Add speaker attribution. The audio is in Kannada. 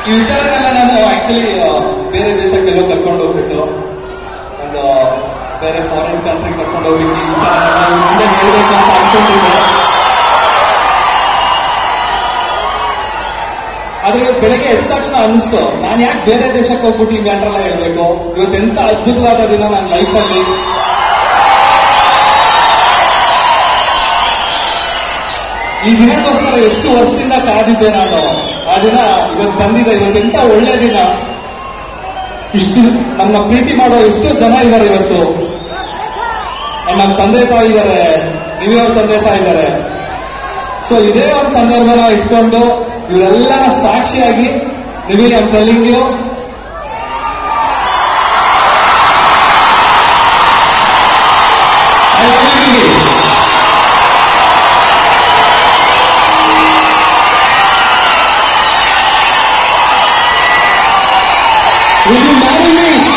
Speaker 1: ಈ ವಿಚಾರನೆಲ್ಲ ನಾನು ಆಕ್ಚುಲಿ ಬೇರೆ ದೇಶಕ್ಕೆಲ್ಲ ಕರ್ಕೊಂಡು ಹೋಗ್ಬಿಟ್ಟು ಒಂದು ಬೇರೆ ಫಾರಿನ್ ಕಂಟ್ರಿ ಕರ್ಕೊಂಡು ಹೋಗ್ಬಿಟ್ಟು ಈ ವಿಚಾರನೆಲ್ಲ ಮುಂದೆ ಹೇಳ್ಬೇಕು ಅಂತ ಅನ್ಕೊಂಡಿದ್ದೆ ಆದ್ರೆ ಇವತ್ತು ಬೆಳಗ್ಗೆ ಎದ್ದ ತಕ್ಷಣ ಅನಿಸ್ತು ನಾನು ಯಾಕೆ ಬೇರೆ ದೇಶಕ್ಕೆ ಹೋಗ್ಬಿಟ್ಟು ಈ ಮ್ಯಾಟ್ರ್ ಎಲ್ಲ ಹೇಳ್ಬೇಕು ಇವತ್ತು ಎಂತ ಅದ್ಭುತವಾದ ದಿನ ನನ್ನ ಲೈಫಲ್ಲಿ ಈ ದಿನಕ್ಕೋಸ್ಕರ ಎಷ್ಟು ವರ್ಷದಿಂದ ಕಾದಿದ್ದೆ ನಾನು ಆ ದಿನ ಇವತ್ತು ಬಂದಿದೆ ಇವತ್ತು ಎಂತ ಒಳ್ಳೆ ದಿನ ಇಷ್ಟು ನಮ್ಮ ಪ್ರೀತಿ ಮಾಡೋ ಎಷ್ಟೋ ಜನ ಇದ್ದಾರೆ ಇವತ್ತು ನಮ್ಮ ತಂದೆ ತಾಯಿ ಇದ್ದಾರೆ ನೀವೇ ಅವ್ರ ತಂದೆ ತಾಯಿ ಇದ್ದಾರೆ ಸೊ ಇದೇ ಒಂದು ಸಂದರ್ಭನ ಇಟ್ಕೊಂಡು ಇವರೆಲ್ಲರ ಸಾಕ್ಷಿಯಾಗಿ ನಿಮಗೆ I'm telling you I love you, Vivi. Will you marry me?